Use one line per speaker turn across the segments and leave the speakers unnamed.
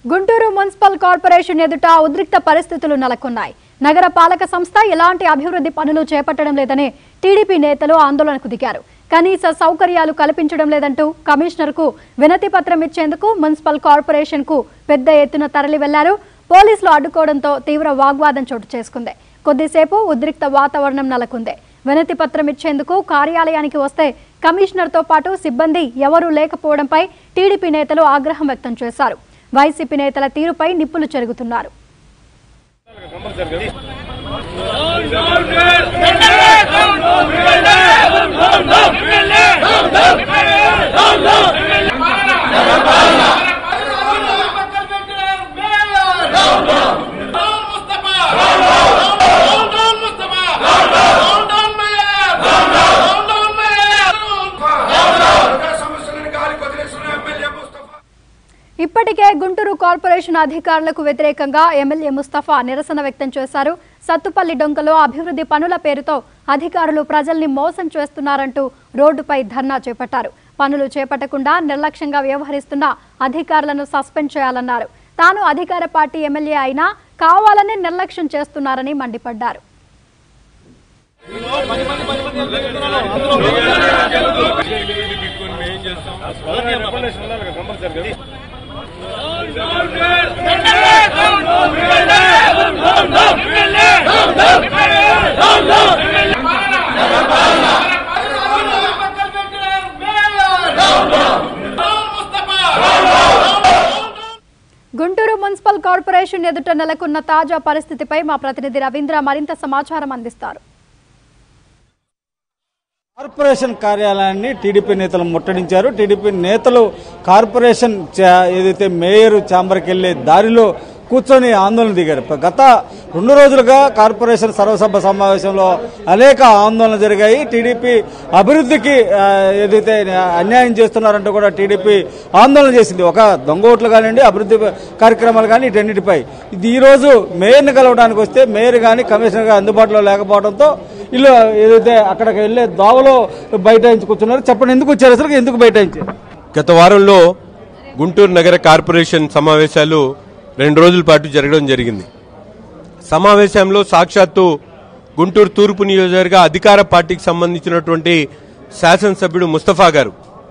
Guntur municipal corporation ఎదుట ఉద్రిక్త పరిస్థితులు నెలకొన్నాయి నగర పాలక సంస్థ ఎలాంటి అభివృద్ధి పనులు చేపట్టడం లేదని టీడీపీ నేతలు ఆందోళనకు దిగారు కనీస సౌకర్యాలు కల్పించడం లేదంటూ కమిషనర్కు వినతి పత్రం ఇచ్చేందుకు మున్సిపల్ కార్పొరేషన్ కు పెద్ద ఎత్తున తరలి వెళ్లారు పోలీసులు అడ్డుకోవడంతో తీవ్ర వాగ్వాదం చోటు చేసుకుంది కొద్దిసేపు ఉద్రిక్త వాతావరణం నెలకొంది వినతి పత్రం ఇచ్చేందుకు కార్యాలయానికి వస్తే కమిషనర్తో పాటు సిబ్బంది ఎవరూ లేకపోవడంపై టీడీపీ నేతలు ఆగ్రహం వ్యక్తం చేశారు వైసీపీ నేతల తీరుపై నిప్పులు చెరుగుతున్నారు
సమస్యలను గాలి కొదిలేసిన ఎమ్మెల్యే ముస్తఫా
ఇప్పటికే గుంటూరు కార్పొరేషన్ అధికారులకు వ్యతిరేకంగా ఎమ్మెల్యే ముస్తఫా నిరసన వ్యక్తం చేశారు సత్తుపల్లి డొంకలో అభివృద్ధి పనుల పేరుతో అధికారులు ప్రజల్ని మోసం చేస్తున్నారంటూ రోడ్డుపై ధర్నా చేపట్టారు పనులు చేపట్టకుండా నిర్లక్ష్యంగా వ్యవహరిస్తున్న అధికారులను సస్పెండ్ చేయాలన్నారు తాను అధికార పార్టీ ఎమ్మెల్యే అయినా కావాలనే నిర్లక్ష్యం చేస్తున్నారని మండిపడ్డారు గుంటూరు మున్సిపల్ కార్పొరేషన్ ఎదుట నెలకొన్న తాజా పరిస్థితిపై మా ప్రతినిధి రవీంద్ర మరింత సమాచారం అందిస్తారు
కార్పొరేషన్ కార్యాలయాన్ని టీడీపీ నేతలు ముట్టడించారు టీడీపీ నేతలు కార్పొరేషన్ చా- ఏదైతే మేయర్ ఛాంబర్కి వెళ్లే దారిలో కూర్చొని ఆందోళన దిగారు గత రెండు రోజులుగా కార్పొరేషన్ సర్వసభ సమావేశంలో అనేక ఆందోళనలు జరిగాయి టీడీపీ అభివృద్ధికి ఆ, ఏదైతే అన్యాయం చేస్తున్నారంటూ కూడా టీడీపీ ఆందోళన చేసింది ఒక దొంగ ఓట్లు కానివ్వండి అభివృద్ధి కార్యక్రమాలు కానీ వీటన్నిటిపై ఇది ఈ రోజు మేయర్ని కలవడానికి వస్తే మేయర్ కానీ కమిషనర్ గారు అందుబాటులో లేకపోవడంతో వీళ్ళు ఏదైతే అక్కడికి వెళ్ళే దోవలో బైఠాయించి కూర్చున్నారు చెప్పండి ఎందుకు వచ్చారు అసలు ఎందుకు బైఠాయించారు
గత వారంలో గుంటూరు నగర కార్పొరేషన్ సమావేశాలు రెండు రోజుల పాటు జరగడం జరిగింది సమావేశంలో సాక్షాత్తు గుంటూరు తూర్పు నియోజకవర్గ అధికార పార్టీకి సంబంధించినటువంటి శాసనసభ్యుడు ముస్తఫా గారు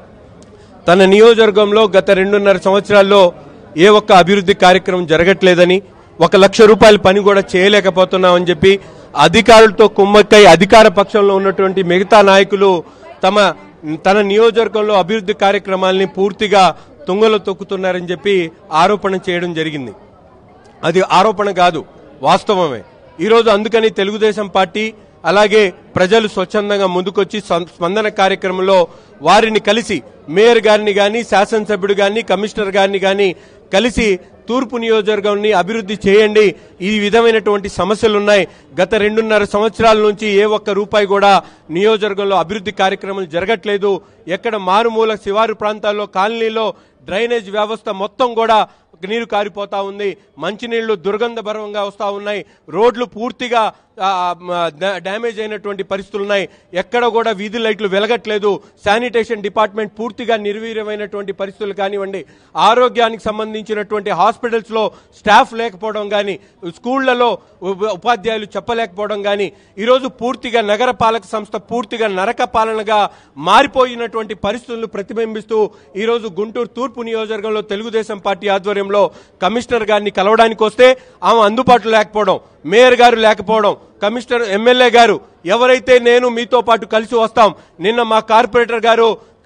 తన నియోజకవర్గంలో గత రెండున్నర సంవత్సరాల్లో ఏ ఒక్క అభివృద్ధి కార్యక్రమం జరగట్లేదని ఒక లక్ష రూపాయల పని కూడా చేయలేకపోతున్నామని చెప్పి అధికారులతో కుమ్మక్కై అధికార పక్షంలో ఉన్నటువంటి మిగతా నాయకులు తమ తన నియోజకవర్గంలో అభివృద్ధి కార్యక్రమాల్ని పూర్తిగా తుంగలో తొక్కుతున్నారని చెప్పి ఆరోపణ చేయడం జరిగింది అది ఆరోపణ కాదు వాస్తవమే ఈరోజు అందుకని తెలుగుదేశం పార్టీ అలాగే ప్రజలు స్వచ్ఛందంగా ముందుకొచ్చి సం- స్పందన కార్యక్రమంలో వారిని కలిసి మేయర్ గారిని గాని శాసనసభ్యుడు గాని కమిషనర్ గారిని గాని కలిసి తూర్పు నియోజకవర్గాన్ని అభివృద్ధి చేయండి ఈ విధమైనటువంటి సమస్యలు ఉన్నాయి గత రెండున్నర సంవత్సరాల నుంచి ఏ ఒక్క రూపాయి కూడా నియోజకవర్గంలో అభివృద్ధి కార్యక్రమాలు జరగట్లేదు ఎక్కడ మారుమూల శివారు ప్రాంతాల్లో కాలనీలో డ్రైనేజ్ వ్యవస్థ మొత్తం కూడా నీరు కారిపోతా ఉంది మంచినీళ్లు దుర్గంధభరంగా వస్తా ఉన్నాయి రోడ్లు పూర్తిగా ఆ, మ, డా- డ్యామేజ్ అయినటువంటి పరిస్థితులు ఉన్నాయి ఎక్కడ కూడా వీధి లైట్లు వెలగట్లేదు శానిటేషన్ డిపార్ట్మెంట్ పూర్తిగా నిర్వీర్యమైనటువంటి పరిస్థితులు కానివ్వండి ఆరోగ్యానికి సంబంధించినటువంటి హాస్పిటల్స్ లో స్టాఫ్ లేకపోవడం కానీ స్కూళ్లలో ఉప- ఉపాధ్యాయులు చెప్పలేకపోవడం కానీ ఈరోజు పూర్తిగా నగర పాలక సంస్థ పూర్తిగా నరక పాలనగా మారిపోయినటువంటి పరిస్థితులను ప్రతిబింబిస్తూ ఈరోజు గుంటూరు తూర్పు నియోజకవర్గంలో తెలుగుదేశం పార్టీ ఆధ్వర్యంలో కమిషనర్ గారిని కలవడానికి వస్తే ఆమె అందుబాటులో లేకపోవడం మేయర్ గారు లేకపోవడం కమిషనర్ ఎమ్మెల్యే గారు ఎవరైతే నేను మీతో పాటు కలిసి వస్తాం నిన్న మా కార్పొరేటర్ గారు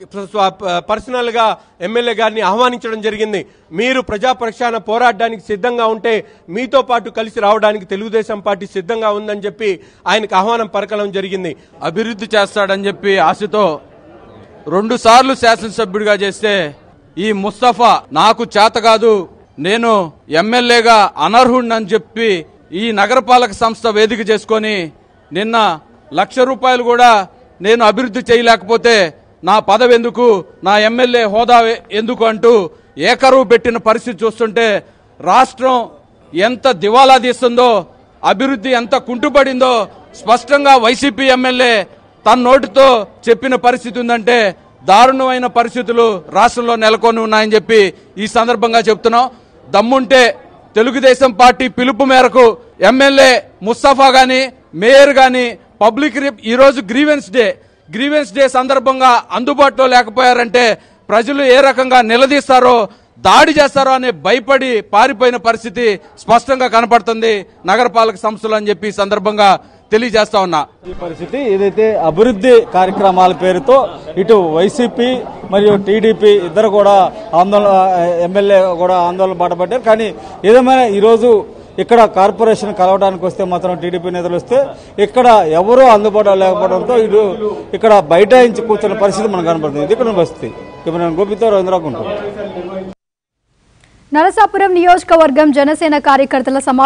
పర్సనల్ గా ఎమ్మెల్యే గారిని ఆహ్వానించడం జరిగింది మీరు ప్రజా ప్రక్షాళన పోరాడడానికి సిద్ధంగా ఉంటే మీతో పాటు కలిసి రావడానికి తెలుగుదేశం పార్టీ సిద్ధంగా ఉందని చెప్పి ఆయనకు ఆహ్వానం పలకడం జరిగింది
అభివృద్ధి చేస్తాడని చెప్పి ఆశతో రెండు సార్లు శాసనసభ్యుడిగా చేస్తే ఈ ముస్తఫా నాకు చేత కాదు నేను ఎమ్మెల్యేగా అనర్హుడినని చెప్పి ఈ నగరపాలక సంస్థ వేదిక చేసుకొని నిన్న లక్ష రూపాయలు కూడా నేను అభివృద్ధి చేయలేకపోతే నా పదవి ఎందుకు నా ఎమ్మెల్యే హోదా ఎందుకు అంటూ ఏకరువు పెట్టిన పరిస్థితి చూస్తుంటే రాష్ట్రం ఎంత దివాలా తీస్తుందో అభివృద్ధి ఎంత కుంటుపడిందో స్పష్టంగా వైసీపీ ఎమ్మెల్యే తన నోటితో చెప్పిన పరిస్థితి ఉందంటే దారుణమైన పరిస్థితులు రాష్ట్రంలో నెలకొని ఉన్నాయని చెప్పి ఈ సందర్భంగా చెప్తున్నాం దమ్ముంటే తెలుగుదేశం పార్టీ పిలుపు మేరకు ఎమ్మెల్యే ముస్తఫా గాని మేయర్ గాని పబ్లిక్ రి- ఈ రోజు గ్రీవెన్స్ డే గ్రీవెన్స్ డే సందర్భంగా అందుబాటులో లేకపోయారంటే ప్రజలు ఏ రకంగా నిలదీస్తారో దాడి చేస్తారో అనే భయపడి పారిపోయిన పరిస్థితి స్పష్టంగా కనపడుతుంది నగరపాలక సంస్థలు అని చెప్పి ఈ సందర్భంగా తెలియజేస్తా ఉన్నా
ఈ పరిస్థితి ఏదైతే అభివృద్ధి కార్యక్రమాల పేరుతో ఇటు వైసీపీ మరియు టీడీపీ ఇద్దరు కూడా ఆందోళన ఎమ్మెల్యే కూడా ఆందోళన బాటపడ్డారు కానీ ఏదేమైనా ఈరోజు ఇక్కడ కార్పొరేషన్ కలవడానికి వస్తే మాత్రం టీడీపీ నేతలు వస్తే ఇక్కడ ఎవరూ అందుబాటులో లేకపోవడంతో ఇటు ఇక్కడ బైఠాయించి కూర్చున్న పరిస్థితి మనకు కనబడుతుంది ఇది ఇక్కడ పరిస్థితి ఇప్పుడు నేను గోపితో రవీంద్ర గుంటూరు
నరసాపురం నియోజకవర్గం జనసేన కార్యకర్తల సమావేశం